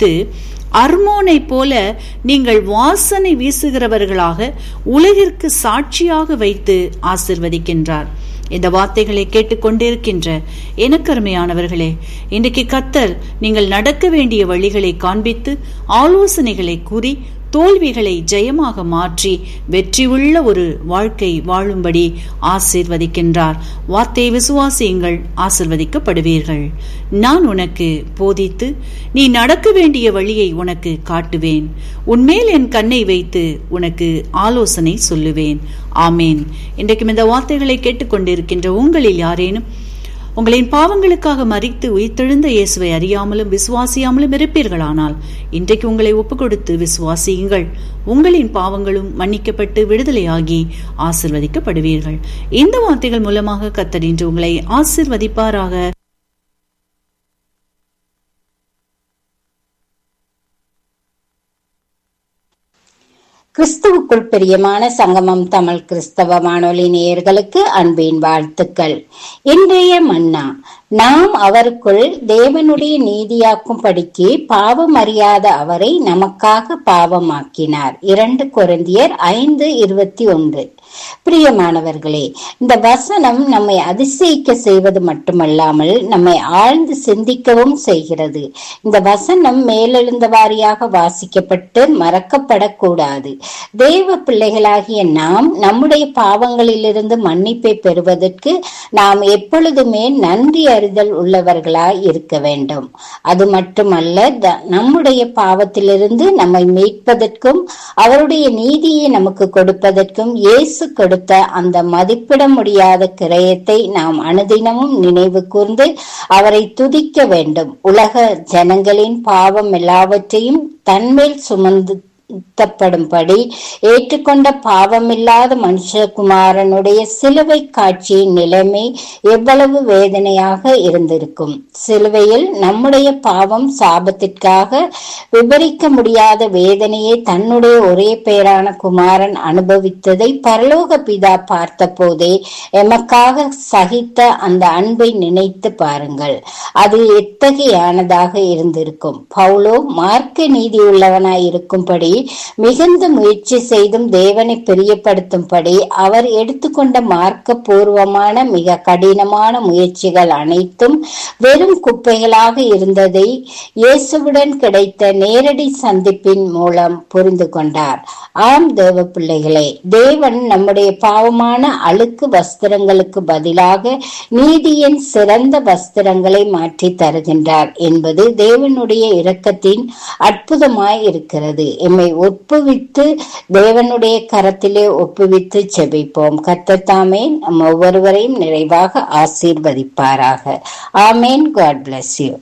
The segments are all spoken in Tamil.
வைத்து அர்மோனை போல நீங்கள் வாசனை வீசுகிறவர்களாக உலகிற்கு சாட்சியாக வைத்து ஆசிர்வதிக்கின்றார் இந்த வார்த்தைகளை கேட்டுக்கொண்டிருக்கின்ற எனக்கருமையானவர்களே இன்றைக்கு கத்தர் நீங்கள் நடக்க வேண்டிய வழிகளை காண்பித்து ஆலோசனைகளை கூறி தோல்விகளை ஜெயமாக மாற்றி வெற்றியுள்ள ஒரு வாழ்க்கை வாழும்படி ஆசீர்வதிக்கின்றார் வார்த்தை விசுவாசியுங்கள் ஆசிர்வதிக்கப்படுவீர்கள் நான் உனக்கு போதித்து நீ நடக்க வேண்டிய வழியை உனக்கு காட்டுவேன் உன்மேல் என் கண்ணை வைத்து உனக்கு ஆலோசனை சொல்லுவேன் ஆமேன் இன்றைக்கும் இந்த வார்த்தைகளை கேட்டுக்கொண்டிருக்கின்ற உங்களில் யாரேனும் உங்களின் பாவங்களுக்காக மறித்து உயிர்த்தெழுந்த இயேசுவை அறியாமலும் விசுவாசியாமலும் இருப்பீர்களானால் இன்றைக்கு உங்களை ஒப்புக் கொடுத்து விசுவாசியுங்கள் உங்களின் பாவங்களும் மன்னிக்கப்பட்டு விடுதலையாகி ஆசிர்வதிக்கப்படுவீர்கள் இந்த வார்த்தைகள் மூலமாக கத்தர் இன்று உங்களை ஆசிர்வதிப்பாராக கிறிஸ்துவுக்குள் பிரியமான சங்கமம் தமிழ் கிறிஸ்தவ வானொலி நேயர்களுக்கு அன்பின் வாழ்த்துக்கள் இன்றைய மன்னா நாம் அவருக்குள் தேவனுடைய நீதியாக்கும் படிக்கு பாவம் அறியாத அவரை நமக்காக பாவமாக்கினார் இரண்டு கொரிந்தியர் ஐந்து இருபத்தி ஒன்று பிரியமானவர்களே இந்த வசனம் நம்மை அதிசயிக்க செய்வது மட்டுமல்லாமல் நம்மை ஆழ்ந்து சிந்திக்கவும் செய்கிறது இந்த வசனம் மேலெழுந்த வாரியாக வாசிக்கப்பட்டு மறக்கப்படக்கூடாது தேவ பிள்ளைகளாகிய நாம் நம்முடைய பாவங்களிலிருந்து மன்னிப்பை பெறுவதற்கு நாம் எப்பொழுதுமே நன்றி அறிதல் உள்ளவர்களாய் இருக்க வேண்டும் அது மட்டுமல்ல த- நம்முடைய பாவத்திலிருந்து நம்மை மீட்பதற்கும் அவருடைய நீதியை நமக்கு கொடுப்பதற்கும் இயேசு கொடுத்த அந்த மதிப்பிட முடியாத கிரயத்தை நாம் அனுதினமும் நினைவு கூர்ந்து அவரை துதிக்க வேண்டும் உலக ஜனங்களின் பாவம் எல்லாவற்றையும் தன்மேல் சுமந்து ப்படும்படி ஏற்றுக்கொண்ட பாவமில்லாத மனுஷகுமாரனுடைய சிலுவை காட்சியின் நிலைமை எவ்வளவு வேதனையாக இருந்திருக்கும் சிலுவையில் நம்முடைய பாவம் சாபத்திற்காக விவரிக்க முடியாத வேதனையை தன்னுடைய ஒரே பேரான குமாரன் அனுபவித்ததை பரலோக பிதா பார்த்தபோதே எமக்காக சகித்த அந்த அன்பை நினைத்து பாருங்கள் அது எத்தகையானதாக இருந்திருக்கும் பவுலோ மார்க்க நீதி உள்ளவனாய் இருக்கும்படி மிகுந்த முயற்சி செய்தும் தேவனை பிரியப்படுத்தும்படி அவர் எடுத்துக்கொண்ட மார்க்க பூர்வமான மிக கடினமான முயற்சிகள் அனைத்தும் வெறும் குப்பைகளாக இருந்ததை இயேசுவுடன் கிடைத்த நேரடி சந்திப்பின் மூலம் புரிந்து கொண்டார் ஆம் தேவ பிள்ளைகளே தேவன் நம்முடைய பாவமான அழுக்கு வஸ்திரங்களுக்கு பதிலாக நீதியின் சிறந்த வஸ்திரங்களை மாற்றி தருகின்றார் என்பது தேவனுடைய இரக்கத்தின் அற்புதமாய் இருக்கிறது எம்மை ஒப்புவித்து தேவனுடைய கரத்திலே ஒப்புவித்து செபிப்போம் கத்தத்தாமே நம் ஒவ்வொருவரையும் நிறைவாக ஆசீர்வதிப்பாராக ஆமேன் காட் bless யூ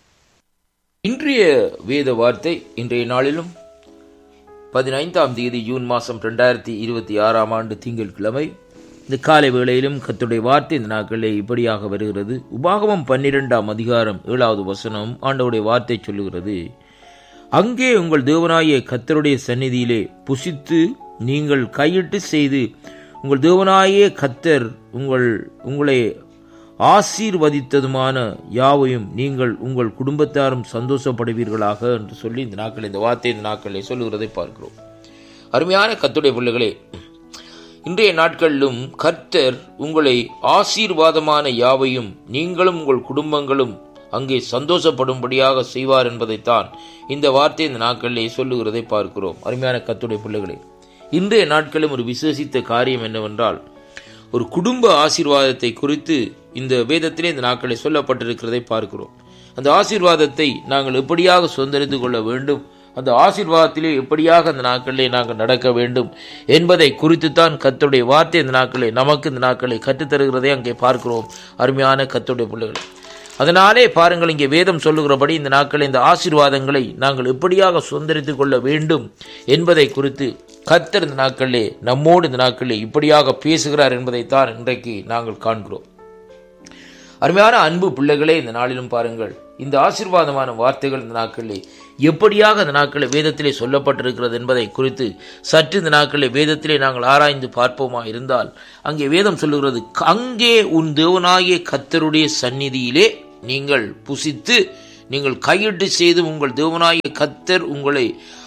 இன்றைய வேத வார்த்தை இன்றைய நாளிலும் பதினைந்தாம் தேதி ஜூன் மாதம் ரெண்டாயிரத்தி இருபத்தி ஆறாம் ஆண்டு திங்கட்கிழமை இந்த காலை வேளையிலும் கர்த்தருடைய வார்த்தை இந்த நாட்களிலே இப்படியாக வருகிறது உபாகமம் பன்னிரெண்டாம் அதிகாரம் ஏழாவது வசனம் ஆண்டவருடைய வார்த்தை சொல்லுகிறது அங்கே உங்கள் தேவனாய கர்த்தருடைய சந்நிதியிலே புசித்து நீங்கள் கையிட்டு செய்து உங்கள் தேவனாயே கர்த்தர் உங்கள் உங்களை ஆசீர்வதித்ததுமான யாவையும் நீங்கள் உங்கள் குடும்பத்தாரும் சந்தோஷப்படுவீர்களாக என்று சொல்லி இந்த நாட்கள் இந்த வார்த்தை இந்த நாட்களில் சொல்லுகிறதை பார்க்கிறோம் அருமையான கத்துடைய பிள்ளைகளே இன்றைய நாட்களிலும் கர்த்தர் உங்களை ஆசீர்வாதமான யாவையும் நீங்களும் உங்கள் குடும்பங்களும் அங்கே சந்தோஷப்படும்படியாக செய்வார் என்பதைத்தான் இந்த வார்த்தை இந்த நாட்களிலே சொல்லுகிறதை பார்க்கிறோம் அருமையான கத்துடைய பிள்ளைகளே இன்றைய நாட்களும் ஒரு விசேஷித்த காரியம் என்னவென்றால் ஒரு குடும்ப ஆசீர்வாதத்தை குறித்து இந்த வேதத்திலே இந்த நாட்களை சொல்லப்பட்டிருக்கிறதை பார்க்கிறோம் அந்த ஆசீர்வாதத்தை நாங்கள் எப்படியாக சுதந்திரித்து கொள்ள வேண்டும் அந்த ஆசீர்வாதத்திலே எப்படியாக அந்த நாட்களிலே நாங்கள் நடக்க வேண்டும் என்பதை குறித்துத்தான் கர்த்தருடைய வார்த்தை இந்த நாட்களை நமக்கு இந்த நாட்களை கற்றுத்தருகிறதை அங்கே பார்க்கிறோம் அருமையான கர்த்தருடைய பிள்ளைகளை அதனாலே பாருங்கள் இங்கே வேதம் சொல்லுகிறபடி இந்த நாட்களில் இந்த ஆசீர்வாதங்களை நாங்கள் எப்படியாக சுதந்திரித்துக் கொள்ள வேண்டும் என்பதை குறித்து கர்த்தர் இந்த நாட்களிலே நம்மோடு இந்த நாட்களிலே இப்படியாக பேசுகிறார் என்பதைத்தான் இன்றைக்கு நாங்கள் காண்கிறோம் அருமையான அன்பு பிள்ளைகளே இந்த நாளிலும் பாருங்கள் இந்த ஆசீர்வாதமான வார்த்தைகள் இந்த நாட்களிலே எப்படியாக இந்த நாட்களில் வேதத்திலே சொல்லப்பட்டிருக்கிறது என்பதை குறித்து சற்று இந்த நாட்களில் வேதத்திலே நாங்கள் ஆராய்ந்து பார்ப்போமா இருந்தால் அங்கே வேதம் சொல்லுகிறது அங்கே உன் தேவனாகிய கத்தருடைய சந்நிதியிலே நீங்கள் புசித்து நீங்கள் கையிட்டு செய்து உங்கள் தேவனாய கத்தர் உங்களை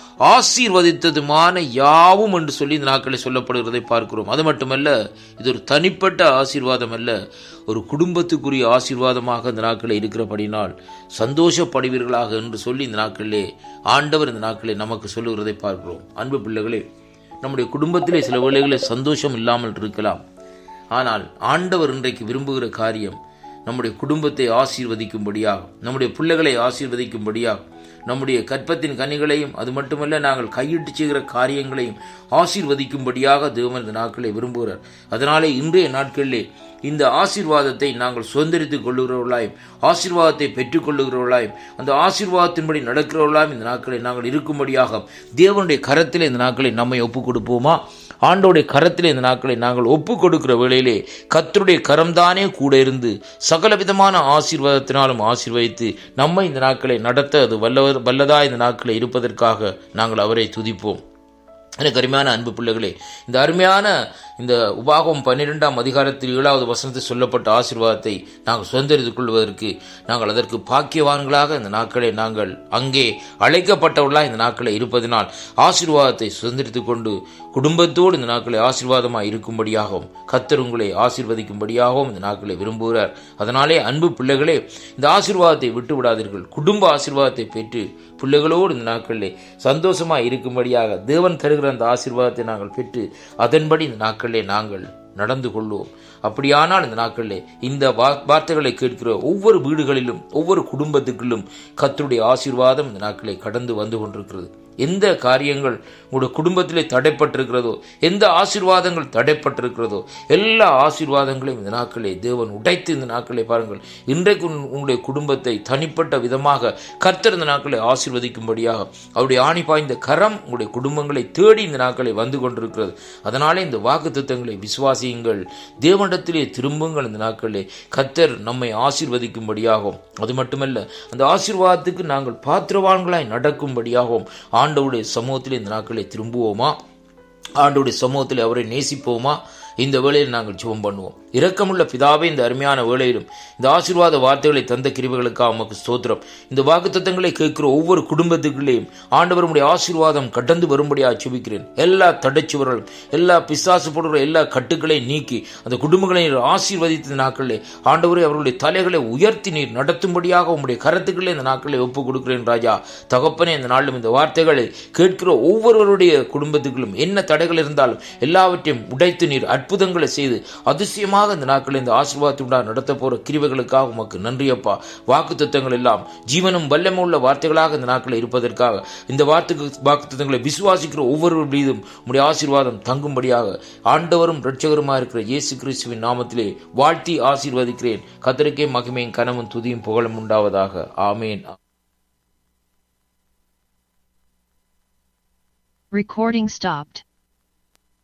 ஆசீர்வதித்ததுமான யாவும் என்று சொல்லி இந்த நாட்களில் சொல்லப்படுகிறதை பார்க்கிறோம் அது மட்டுமல்ல இது ஒரு தனிப்பட்ட ஆசீர்வாதம் அல்ல ஒரு குடும்பத்துக்குரிய ஆசீர்வாதமாக இந்த நாட்களில் இருக்கிறபடினால் சந்தோஷப்படுவீர்களாக என்று சொல்லி இந்த நாட்களிலே ஆண்டவர் இந்த நாட்களில் நமக்கு சொல்லுகிறதை பார்க்கிறோம் அன்பு பிள்ளைகளே நம்முடைய குடும்பத்திலே சில வேளைகளில் சந்தோஷம் இல்லாமல் இருக்கலாம் ஆனால் ஆண்டவர் இன்றைக்கு விரும்புகிற காரியம் நம்முடைய குடும்பத்தை ஆசீர்வதிக்கும்படியாக நம்முடைய பிள்ளைகளை ஆசீர்வதிக்கும்படியாக நம்முடைய கற்பத்தின் கனிகளையும் அது மட்டுமல்ல நாங்கள் கையிட்டு செய்கிற காரியங்களையும் ஆசீர்வதிக்கும்படியாக தேவன் இந்த நாட்களை விரும்புகிறார் அதனாலே இன்றைய நாட்களிலே இந்த ஆசீர்வாதத்தை நாங்கள் சுதந்திரித்துக் கொள்ளுகிறவர்களாயும் ஆசீர்வாதத்தை பெற்றுக் கொள்ளுகிறவர்களாயும் அந்த ஆசீர்வாதத்தின்படி நடக்கிறவர்களாயும் இந்த நாட்களை நாங்கள் இருக்கும்படியாக தேவனுடைய கரத்தில் இந்த நாட்களை நம்மை ஒப்புக் கொடுப்போமா ஆண்டோடைய கரத்தில் இந்த நாட்களை நாங்கள் ஒப்பு கொடுக்கிற வேளையிலே கத்தருடைய கரம்தானே கூட இருந்து சகல விதமான ஆசீர்வாதத்தினாலும் ஆசீர்வதித்து நம்மை இந்த நாட்களை நடத்த அது வல்ல வல்லதா இந்த நாட்களை இருப்பதற்காக நாங்கள் அவரை துதிப்போம் எனக்கு அருமையான அன்பு பிள்ளைகளே இந்த அருமையான இந்த உபாகம் பன்னிரெண்டாம் அதிகாரத்தில் ஏழாவது வசனத்தில் சொல்லப்பட்ட ஆசீர்வாதத்தை நாங்கள் சுதந்திரித்துக் கொள்வதற்கு நாங்கள் அதற்கு பாக்கியவான்களாக இந்த நாட்களை நாங்கள் அங்கே அழைக்கப்பட்டவர்களாக இந்த நாட்களை இருப்பதனால் ஆசீர்வாதத்தை சுதந்திரித்துக் கொண்டு குடும்பத்தோடு இந்த நாட்களை ஆசீர்வாதமாக இருக்கும்படியாகவும் கத்தர் உங்களை ஆசீர்வதிக்கும்படியாகவும் இந்த நாட்களை விரும்புகிறார் அதனாலே அன்பு பிள்ளைகளே இந்த ஆசீர்வாதத்தை விட்டு விடாதீர்கள் குடும்ப ஆசீர்வாதத்தை பெற்று பிள்ளைகளோடு இந்த நாட்களிலே சந்தோஷமாக இருக்கும்படியாக தேவன் தருகிற அந்த ஆசீர்வாதத்தை நாங்கள் பெற்று அதன்படி இந்த நாட்களிலே நாங்கள் நடந்து கொள்வோம் அப்படியானால் இந்த நாட்களிலே இந்த வார்த்தைகளை கேட்கிற ஒவ்வொரு வீடுகளிலும் ஒவ்வொரு குடும்பத்துக்குள்ளும் கத்தருடைய ஆசீர்வாதம் இந்த நாட்களை கடந்து வந்து கொண்டிருக்கிறது எந்த காரியங்கள் உங்களுடைய குடும்பத்திலே தடைப்பட்டிருக்கிறதோ எந்த ஆசீர்வாதங்கள் தடைப்பட்டிருக்கிறதோ எல்லா ஆசீர்வாதங்களையும் இந்த நாட்களே தேவன் உடைத்து இந்த நாட்களை பாருங்கள் இன்றைக்கு உங்களுடைய குடும்பத்தை தனிப்பட்ட விதமாக கர்த்தர் இந்த நாட்களை ஆசீர்வதிக்கும்படியாக அவருடைய ஆணி பாய்ந்த கரம் உங்களுடைய குடும்பங்களை தேடி இந்த நாட்களை வந்து கொண்டிருக்கிறது அதனாலே இந்த வாக்கு திட்டங்களை விசுவாசியுங்கள் தேவனிடத்திலே திரும்புங்கள் இந்த நாட்களே கர்த்தர் நம்மை ஆசீர்வதிக்கும்படியாகும் அது மட்டுமல்ல அந்த ஆசீர்வாதத்துக்கு நாங்கள் பாத்திரவான்களாய் நடக்கும்படியாகவும் ஆண்டவுடைய சமூகத்தில் இந்த நாட்களை திரும்புவோமா ஆண்டவுடைய சமூகத்தில் அவரை நேசிப்போமா இந்த வேளையில் நாங்கள் ஜெபம் பண்ணுவோம் இரக்கமுள்ள பிதாவே இந்த அருமையான வேளையிலும் இந்த ஆசீர்வாத வார்த்தைகளை தந்த கிருபைகளுக்காக உமக்கு ஸ்தோத்திரம் இந்த வாக்குத்தத்தங்களை கேட்கிற ஒவ்வொரு குடும்பத்துக்குள்ளேயும் ஆண்டவருடைய ஆசீர்வாதம் கடந்து வரும்படியாக சுபிக்கிறேன் எல்லா தடைச்சுவர்களும் எல்லா பிசாசு போடுற எல்லா கட்டுக்களையும் நீக்கி அந்த குடும்பங்களை ஆசீர்வதித்த நாட்களிலே ஆண்டவரை அவர்களுடைய தலைகளை உயர்த்தி நீர் நடத்தும்படியாக உங்களுடைய கருத்துக்களை இந்த நாட்களை ஒப்புக் கொடுக்கிறேன் ராஜா தகப்பனே இந்த நாளிலும் இந்த வார்த்தைகளை கேட்கிற ஒவ்வொருவருடைய குடும்பத்துக்களும் என்ன தடைகள் இருந்தாலும் எல்லாவற்றையும் உடைத்து நீர் அற்புதங்களை செய்து அதிசயமாக இந்த நாட்களில் இந்த ஆசீர்வாதத்துடா நடத்த போற கிருவைகளுக்காக உமக்கு நன்றியப்பா வாக்கு தத்துவங்கள் எல்லாம் ஜீவனும் வல்லமுள்ள வார்த்தைகளாக இந்த நாட்களில் இருப்பதற்காக இந்த வார்த்தைக்கு வாக்கு தத்துவங்களை விசுவாசிக்கிற ஒவ்வொரு மீதும் உடைய ஆசீர்வாதம் தங்கும்படியாக ஆண்டவரும் இரட்சகருமா இருக்கிற இயேசு கிறிஸ்துவின் நாமத்திலே வாழ்த்தி ஆசீர்வதிக்கிறேன் கத்தருக்கே மகிமையும் கனமும் துதியும் புகழும் உண்டாவதாக ஆமேன் Recording stopped.